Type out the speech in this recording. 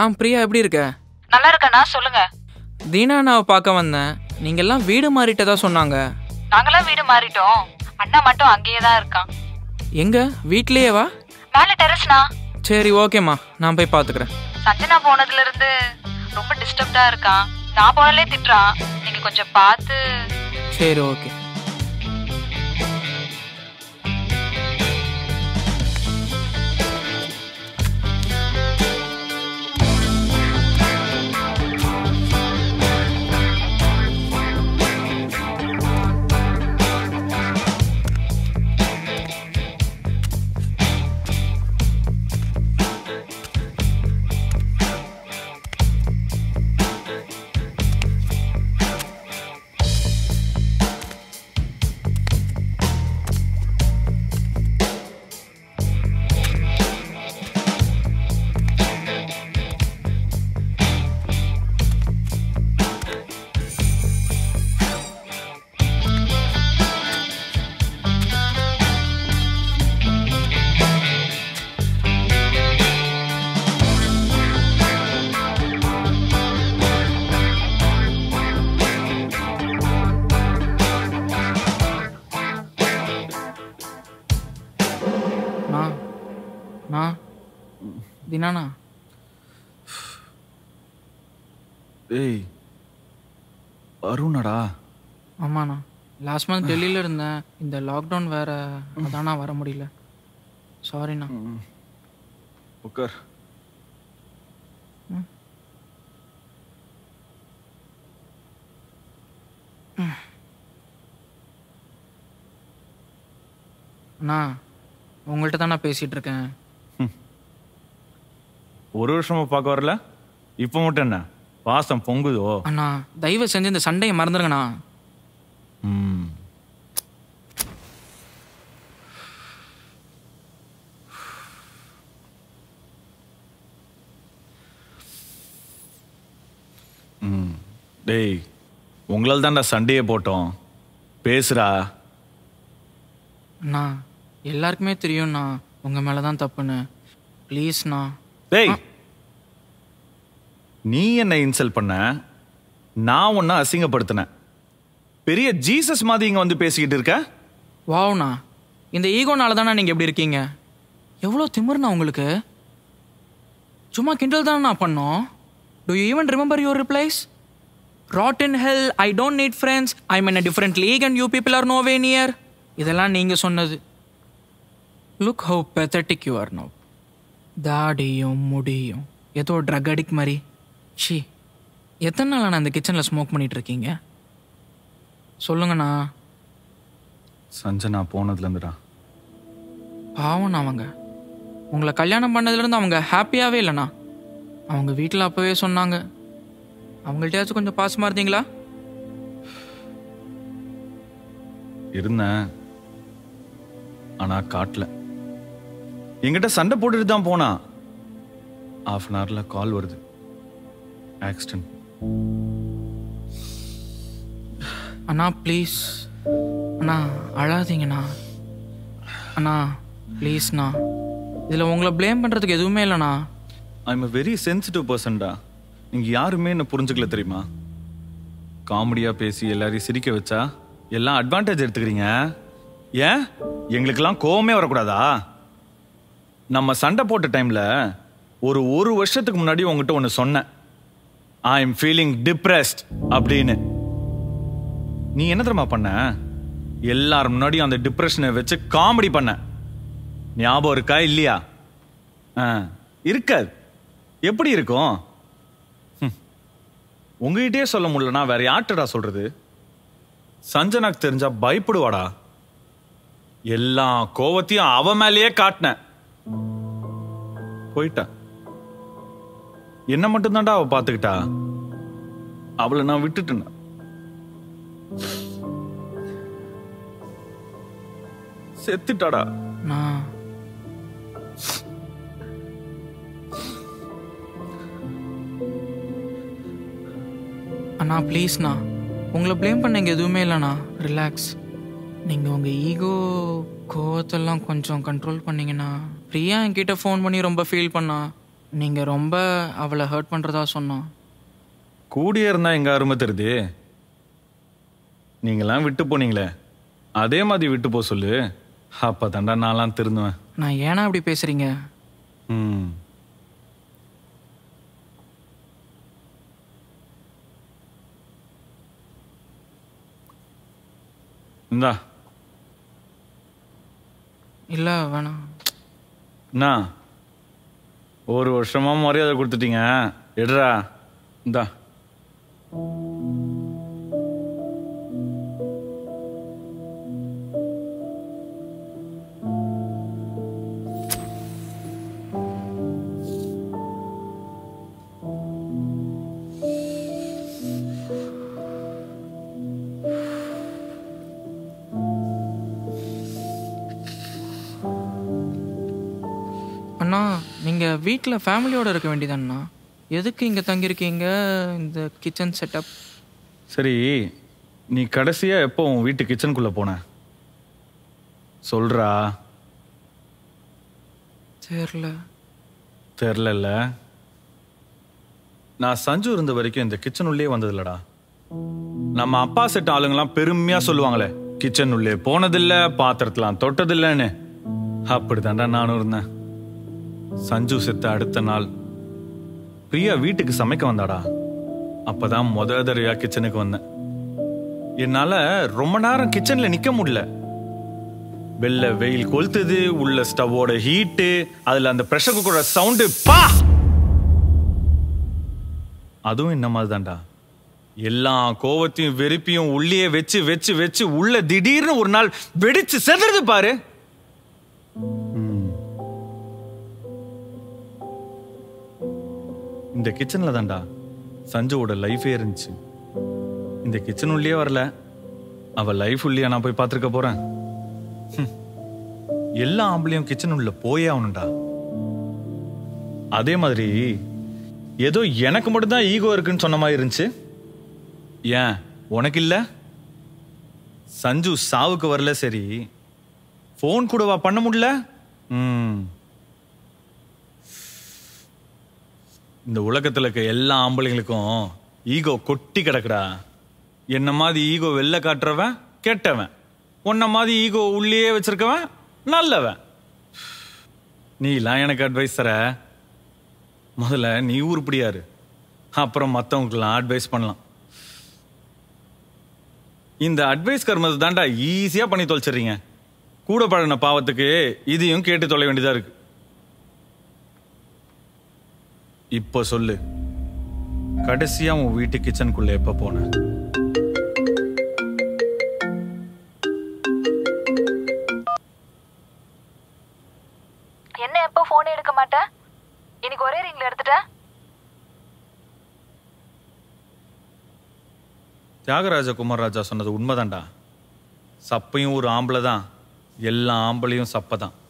ஆ பிரியா எப்படி இருக்க நல்லா இருக்கண்ணா சொல்லுங்க தீனா அண்ணாவை பார்க்க வந்தேன் நீங்கெல்லாம் வீடு மாறிட்டதா சொன்னாங்க நாங்களாம் வீடு மாறிட்டோம் அண்ணா மட்டும் அங்கேயே தான் இருக்கான் எங்க வீட்லயேவா மேல டெரஸ்னா சரி ஓகேம்மா நான் போய் பார்த்துக்கிறேன் சஞ்சனா போனதுல இருந்து ரொம்ப டிஸ்டர்ப்டா இருக்கான் நான் போனாலே திட்டுறான் நீங்க கொஞ்சம் பார்த்து சரி ஓகே நான் நான் தினாண்ணா ஏய் அருணடா ஆமாண்ணா லாஸ்ட் மந்த் டெல்லியில் இருந்தேன் இந்த லாக்டவுன் வேற அதானா வர முடியல சாரிண்ணா உட்கார் அண்ணா உங்கள்கிட்ட தான் நான் பேசிகிட்டு இருக்கேன் ஒரு வருஷமா பார்க்க வரல இப்போ மட்டும் என்ன பாசம் பொங்குதோ அண்ணா தயவு செஞ்சு இந்த சண்டையை மறந்துடுங்கண்ணா ம் ம். டேய் உங்களால் தான்டா சண்டையே போட்டோம் பேசுடா அண்ணா எல்லாருக்குமே தெரியும்ண்ணா உங்கள் மேலே தான் தப்புன்னு ப்ளீஸ்ண்ணா டேய் நீ என்ன இன்சல்ட் பண்ண நான் உன்னை அசிங்கப்படுத்தினேன் பெரிய ஜீசஸ் மாதிரி இங்க வந்து பேசிக்கிட்டு இருக்க வாவ்ண்ணா இந்த ஈகோனால தானே நீங்கள் இப்படி இருக்கீங்க எவ்வளோ திமிருண்ணா உங்களுக்கு சும்மா கிண்டல் தானே நான் பண்ணோம் to you even remember your replies rot in hell I don't need friends I mean a different league and you people are no way near இதெல்லாம் நீங்கள் சொன்னது look how pathetic you are no தாடியும் முடியும் ஏதோ ட்ரக் அடிக்ட் மாதிரி she எத்தனை நாள் நான் இந்த கிச்சனில் ஸ்மோக் பண்ணிட்டு இருக்கீங்க சொல்லுங்கண்ணா சஞ்சனா போனதுல இருந்துடா பாவம் அவங்க உங்களை கல்யாணம் பண்ணதுலேருந்து அவங்க ஹாப்பியாகவே இல்லைண்ணா அவங்க வீட்டில் அப்போவே சொன்னாங்க அவங்கள்ட்டயாச்சும் கொஞ்சம் பாசமாக இருந்தீங்களா இருந்தேன் ஆனா காட்டல என்கிட்ட சண்டை போட்டுட்டு தான் போனா ஹாஃப் அன் ஹவர்ல கால் வருது ஆக்சிடென்ட் அண்ணா ப்ளீஸ் அண்ணா அழாதீங்கண்ணா அண்ணா ப்ளீஸ்ண்ணா இதில் உங்களை ப்ளேம் பண்ணுறதுக்கு எதுவுமே இல்லைண்ணா ஐ எம் வெரி சென்சிட்டிவ் பர்சன்டா நீங்க யாருமே என்ன புரிஞ்சுக்கல தெரியுமா காமெடியா பேசி எல்லாரையும் சிரிக்க வச்சா எல்லாம் அட்வான்டேஜ் எடுத்துக்கிறீங்க ஏன் எங்களுக்கெல்லாம் கோவமே வரக்கூடாதா நம்ம சண்டை போட்ட டைம்ல ஒரு ஒரு வருஷத்துக்கு முன்னாடி உங்ககிட்ட ஒன்று சொன்னேன் ஐ எம் ஃபீலிங் டிப்ரெஸ்ட் அப்படின்னு நீ என்ன தெரியுமா பண்ண எல்லாரும் முன்னாடியும் அந்த டிப்ரெஷனை வச்சு காமெடி பண்ண ஞாபகம் இருக்கா இல்லையா ஆ, இருக்காது எப்படி இருக்கும் ஹம். உங்ககிட்டயே சொல்ல முடியலனா வேற யார்கிட்டடா சொல்றது சஞ்சனாக்கு தெரிஞ்சா பயப்படுவாடா எல்லா கோவத்தையும் அவ மேலேயே காட்டினேன் போயிட்டா என்ன மட்டும்தான்டா அவ பாத்துக்கிட்டா அவளை நான் விட்டுட்டேன் செத்துட்டாடா நான் அண்ணா ப்ளீஸ்ண்ணா உங்களை ப்ளேம் பண்ண இங்கே எதுவுமே இல்லைண்ணா ரிலாக்ஸ் நீங்கள் உங்கள் ஈகோ கோவத்தெல்லாம் கொஞ்சம் கண்ட்ரோல் பண்ணீங்கன்னா பிரியா என்கிட்ட ஃபோன் பண்ணி ரொம்ப ஃபீல் பண்ணா நீங்கள் ரொம்ப அவளை ஹர்ட் பண்ணுறதா சொன்னான் கூடியே இருந்தா எங்க அருமை தெரியுது நீங்களாம் விட்டு போனீங்களே அதே மாதிரி விட்டு போக சொல்லு அப்ப தாண்டா நான்லாம் திருந்துவேன் நான் ஏன்னா இப்படி பேசுகிறீங்க ம் இந்தா இல்லை வேணாம் என்ன ஒரு வருஷமா மரியாதை கொடுத்துட்டீங்க எடுறா இந்தா அண்ணா நீங்கள் வீட்டில் ஃபேமிலியோட இருக்க வேண்டியதாண்ணா எதுக்கு இங்கே தங்கியிருக்கீங்க இந்த கிச்சன் செட்டப் சரி நீ கடைசியா எப்போ உன் வீட்டு கிச்சனுக்குள்ள போன சொல்றா தெரில தெரிலல்ல நான் சஞ்சு இருந்த வரைக்கும் இந்த கிச்சன் உள்ளே வந்ததில்லடா நம்ம அப்பா செட் ஆளுங்கெல்லாம் பெருமையா சொல்லுவாங்களே கிச்சன் உள்ளே போனதில்ல பாத்திரத்தெல்லாம் தொட்டதில்லைன்னு அப்படிதான்டா நானும் இருந்தேன் சஞ்சு செத்த அடுத்த நாள் பிரியா வீட்டுக்கு சமைக்க வந்தாடா அப்பதான் முத தடவையா கிச்சனுக்கு வந்தேன் என்னால ரொம்ப நேரம் கிச்சன்ல நிக்க முடியல வெளில வெயில் கொளுத்துது உள்ள ஸ்டவ்வோட ஹீட்டு அதுல அந்த ப்ரெஷர் குக்கரோட சவுண்டு பா அதுவும் என்ன மாதிரி தான்டா எல்லா கோவத்தையும் வெறுப்பையும் உள்ளே வச்சு வச்சு வச்சு உள்ள திடீர்னு ஒரு நாள் வெடிச்சு செதறது பாரு ம். இந்த கிச்சன்ல தான்டா சஞ்சுவோட லைஃபே இருந்துச்சு இந்த கிச்சன் உள்ளே வரல அவ லைஃப் உள்ளே நான் போய் பார்த்துருக்க போறேன் எல்லா ஆம்பளையும் கிச்சன் உள்ள போயே ஆகணும்டா அதே மாதிரி ஏதோ எனக்கு மட்டும்தான் ஈகோ இருக்குன்னு சொன்ன மாதிரி இருந்துச்சு ஏன் உனக்கு இல்ல சஞ்சு சாவுக்கு வரல சரி ஃபோன் கூடவா பண்ண முடியல ம். இந்த உலகத்துல இருக்க எல்லா ஆம்பளைங்களுக்கும் ஈகோ கொட்டி கிடக்குடா என்ன மாதிரி ஈகோ வெளில காட்டுறவன் கெட்டவன் உன்ன மாதிரி ஈகோ உள்ளே வச்சிருக்கவன் நல்லவன் நீ எல்லாம் எனக்கு அட்வைஸ் தர முதல்ல நீ உருப்படியாரு அப்புறம் மற்றவங்களுக்குலாம் அட்வைஸ் பண்ணலாம் இந்த அட்வைஸ் கர்மத்தை தாண்டா ஈஸியா பண்ணி தொலைச்சிடுறீங்க கூட பழகின பாவத்துக்கு இதையும் கேட்டு தொலை வேண்டியதா இருக்கு இப்போ சொல்லு கடைசியா உன் வீட்டு கிச்சனுக்குள்ள எப்ப போன என்ன எப்போ ஃபோன் எடுக்க மாட்டேன் இன்னைக்கு ஒரே ரிங்ல எடுத்துட்ட தியாகராஜ குமாரராஜா சொன்னது உண்மைதான்டா சப்பையும் ஒரு ஆம்பளை தான் எல்லா ஆம்பளையும் சப்பை தான்